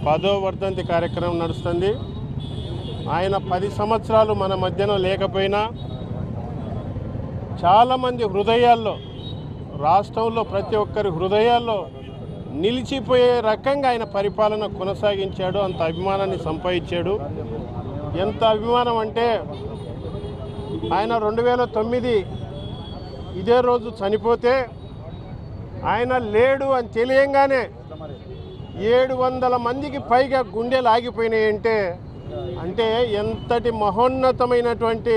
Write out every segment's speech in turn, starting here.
పదో వర్ధంతి కార్యక్రమం నడుస్తుంది ఆయన పది సంవత్సరాలు మన మధ్యన లేకపోయినా చాలామంది హృదయాల్లో రాష్ట్రంలో ప్రతి ఒక్కరి హృదయాల్లో నిలిచిపోయే రకంగా ఆయన పరిపాలన కొనసాగించాడు అంత అభిమానాన్ని సంపాదించాడు ఎంత అభిమానం అంటే ఆయన రెండు వేల తొమ్మిది ఇదే రోజు చనిపోతే ఆయన లేడు అని తెలియంగానే ఏడు వందల మందికి పైగా గుండెలు ఆగిపోయినాయంటే అంటే ఎంతటి మహోన్నతమైనటువంటి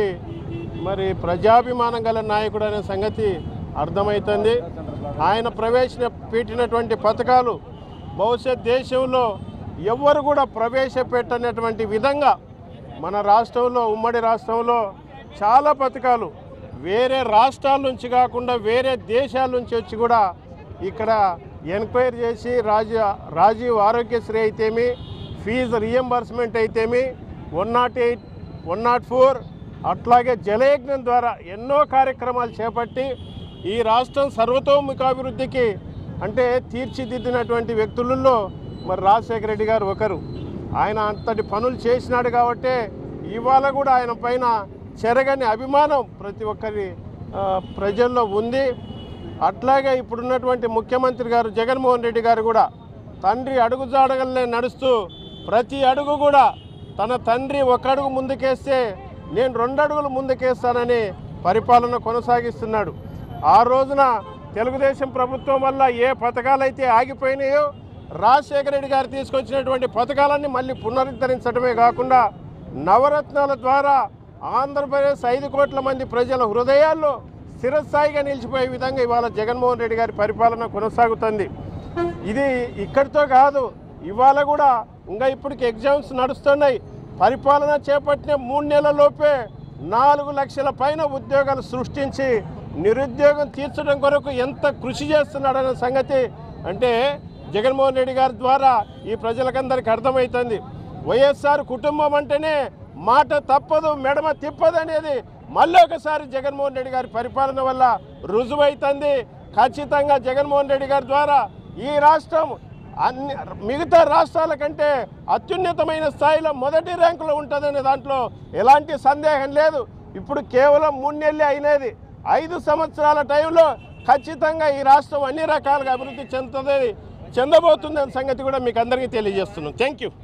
మరి ప్రజాభిమానం గల నాయకుడు అనే సంగతి అర్థమవుతుంది ఆయన ప్రవేశ పెట్టినటువంటి పథకాలు భవిష్యత్ దేశంలో ఎవ్వరు కూడా ప్రవేశపెట్టనటువంటి విధంగా మన రాష్ట్రంలో ఉమ్మడి రాష్ట్రంలో చాలా పథకాలు వేరే రాష్ట్రాల నుంచి కాకుండా వేరే దేశాల నుంచి వచ్చి కూడా ఇక్కడ ఎంక్వైరీ చేసి రాజీ రాజీవ్ ఆరోగ్యశ్రీ అయితేమి ఫీజు రియంబర్స్మెంట్ అయితేమి one nought eight one nought four అట్లాగే జలయజ్ఞం ద్వారా ఎన్నో కార్యక్రమాలు చేపట్టి ఈ రాష్ట్రం సర్వతోముఖాభివృద్ధికి అంటే తీర్చిదిద్దినటువంటి వ్యక్తులలో మరి రాజశేఖర రెడ్డి గారు ఒకరు ఆయన అంతటి పనులు చేసినాడు కాబట్టే ఇవాళ కూడా ఆయన పైన చెరగని అభిమానం ప్రతి ఒక్కరి ఆ, ప్రజల్లో ఉంది అట్లాగే ఇప్పుడున్నటువంటి ముఖ్యమంత్రి గారు జగన్మోహన్ రెడ్డి గారు కూడా తండ్రి అడుగుజాడగలనే నడుస్తూ ప్రతి అడుగు కూడా తన తండ్రి ఒక అడుగు ముందుకేస్తే నేను రెండు అడుగులు ముందుకేస్తానని పరిపాలన కొనసాగిస్తున్నాడు ఆ రోజున తెలుగుదేశం ప్రభుత్వం వల్ల ఏ పథకాలైతే ఆగిపోయినాయో రాజశేఖర రెడ్డి గారు తీసుకొచ్చినటువంటి పథకాలన్నీ మళ్ళీ పునరుద్ధరించడమే కాకుండా నవరత్నాల ద్వారా ఆంధ్రప్రదేశ్ ఐదు కోట్ల మంది ప్రజల హృదయాల్లో స్థిరస్థాయిగా నిలిచిపోయే విధంగా ఇవాళ జగన్మోహన్ రెడ్డి గారి పరిపాలన కొనసాగుతుంది ఇది ఇక్కడితో కాదు ఇవాళ కూడా ఇంకా ఇప్పటికి ఎగ్జామ్స్ నడుస్తున్నాయి పరిపాలన చేపట్టిన మూడు నెలలలోపే నాలుగు లక్షల పైన ఉద్యోగాలు సృష్టించి నిరుద్యోగం తీర్చడం కొరకు ఎంత కృషి చేస్తున్నాడనే సంగతి అంటే జగన్మోహన్ రెడ్డి గారి ద్వారా ఈ ప్రజలకందరికీ అర్థమవుతుంది వైఎస్ఆర్ కుటుంబం అంటేనే మాట తప్పదు మెడమ తిప్పదు అనేది మళ్ళీ ఒకసారి జగన్మోహన్ రెడ్డి గారి పరిపాలన వల్ల రుజువైతుంది ఖచ్చితంగా జగన్మోహన్ రెడ్డి గారి ద్వారా ఈ రాష్ట్రం అన్ని మిగతా రాష్ట్రాల కంటే అత్యున్నతమైన స్థాయిలో మొదటి ర్యాంకులో ఉంటుందనే దాంట్లో ఎలాంటి సందేహం లేదు ఇప్పుడు కేవలం మూడు నెలలే అయినది ఐదు సంవత్సరాల టైంలో ఖచ్చితంగా ఈ రాష్ట్రం అన్ని రకాలుగా అభివృద్ధి చెందుతుంది చెందబోతుందనే సంగతి కూడా మీకు అందరికీ తెలియజేస్తున్నాం thank you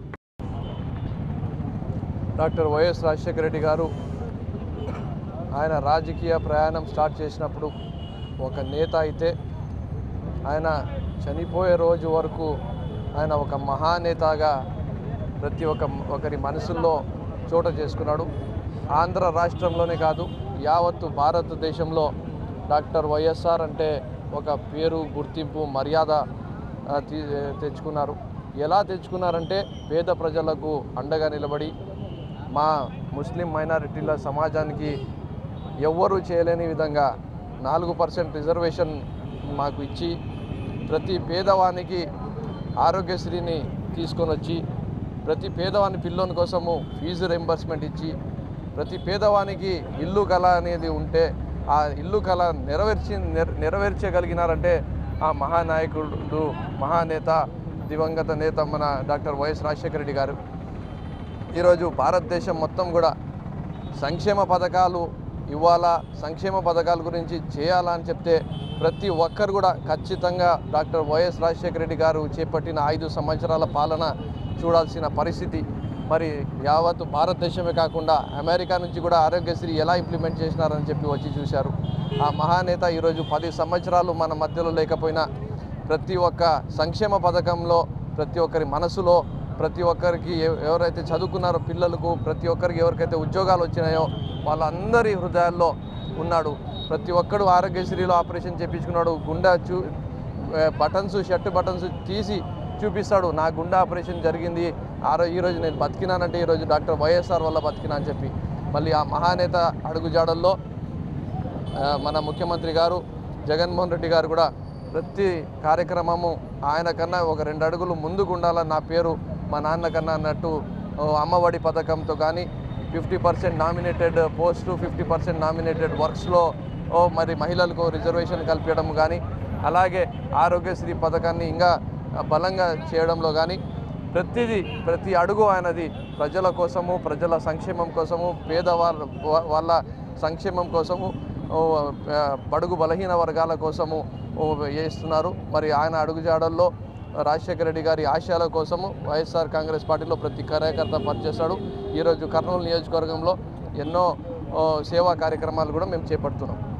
doctor YS Rajasekhara Reddy garu ఆయన రాజకీయ ప్రయాణం స్టార్ట్ చేసినప్పుడు ఒక నేత అయితే ఆయన చనిపోయే రోజు వరకు ఆయన ఒక మహానేతగా ప్రతి ఒక్క ఒకరి మనసుల్లో చోట చేసుకున్నాడు ఆంధ్ర రాష్ట్రంలోనే కాదు యావత్తు భారతదేశంలో డాక్టర్ వైఎస్ఆర్ అంటే ఒక పేరు గుర్తింపు మర్యాద ఆ, తీ- తెచ్చుకున్నారు ఎలా తెచ్చుకున్నారంటే పేద ప్రజలకు అండగా నిలబడి మా ముస్లిం మైనారిటీల సమాజానికి ఎవ్వరూ చేయలేని విధంగా నాలుగు పర్సెంట్ రిజర్వేషన్ మాకు ఇచ్చి ప్రతి పేదవానికి ఆరోగ్యశ్రీని తీసుకొని వచ్చి ప్రతి పేదవాని పిల్లోని కోసము ఫీజు రెంబర్స్మెంట్ ఇచ్చి ప్రతి పేదవానికి ఇల్లు కళ అనేది ఉంటే ఆ ఇల్లు కళ నెరవేర్చి నెర- నెరవేర్చగలిగినారంటే ఆ మహానాయకుడు మహానేత దివంగత నేత మన డాక్టర్ వైఎస్ రాజశేఖర రెడ్డి గారు ఈరోజు భారతదేశం మొత్తం కూడా సంక్షేమ పథకాలు ఇవ్వాలా సంక్షేమ పథకాల గురించి చేయాలా అని చెప్తే ప్రతి ఒక్కరు కూడా ఖచ్చితంగా డాక్టర్ వైఎస్ రాజశేఖర రెడ్డి గారు చేపట్టిన ఐదు సంవత్సరాల పాలన చూడాల్సిన పరిస్థితి మరి యావత్ భారతదేశమే కాకుండా అమెరికా నుంచి కూడా ఆరోగ్యశ్రీ ఎలా ఇంప్లిమెంట్ చేసినారని చెప్పి వచ్చి చూశారు ఆ మహానేత ఈరోజు పది సంవత్సరాలు మన మధ్యలో లేకపోయినా ప్రతి ఒక్క సంక్షేమ పథకంలో ప్రతి ఒక్కరి మనసులో ప్రతి ఒక్కరికి ఎవ- ఎవరైతే చదువుకున్నారో పిల్లలకు ప్రతి ఒక్కరికి ఎవరికైతే ఉద్యోగాలు వచ్చినాయో వాళ్ళందరి హృదయాల్లో ఉన్నాడు ప్రతి ఒక్కడు ఆరోగ్యశ్రీలో ఆపరేషన్ చేయించుకున్నాడు గుండె చూ ఏ, బటన్స్ షర్ట్ బటన్స్ తీసి చూపిస్తాడు నా గుండె ఆపరేషన్ జరిగింది ఆ రోజు ఈరోజు నేను బతికినానంటే ఈరోజు డాక్టర్ వైఎస్ఆర్ వల్ల బతికినా అని చెప్పి మళ్ళీ ఆ మహానేత అడుగుజాడల్లో ఆ, మన ముఖ్యమంత్రి గారు జగన్మోహన్ రెడ్డి గారు కూడా ప్రతి కార్యక్రమము ఆయన కన్నా ఒక రెండు అడుగులు ముందుకు ఉండాలని నా పేరు మా నాన్న కన్నా అన్నట్టు ఓ, అమ్మఒడి పథకంతో కానీ fifty percent nominated post fifty percent nominated వర్క్స్లో ఓ మరి మహిళలకు రిజర్వేషన్ కల్పించడం కానీ అలాగే ఆరోగ్యశ్రీ పథకాన్ని ఇంకా బలంగా చేయడంలో కానీ ప్రతిదీ ప్రతి అడుగు ఆయనది ప్రజల కోసము ప్రజల సంక్షేమం కోసము పేదవాళ్ళ వా- వాళ్ళ సంక్షేమం కోసము ఓ, ఆ, బడుగు బలహీన వర్గాల కోసము ఓ, చేస్తున్నారు మరి ఆయన అడుగుజాడల్లో రాజశేఖర రెడ్డి గారి ఆశయాల కోసము వైఎస్ఆర్ కాంగ్రెస్ పార్టీలో ప్రతి కార్యకర్త పనిచేస్తాడు ఈరోజు కర్నూలు నియోజకవర్గంలో ఎన్నో ఓ, సేవా కార్యక్రమాలు కూడా మేము చేపడుతున్నాం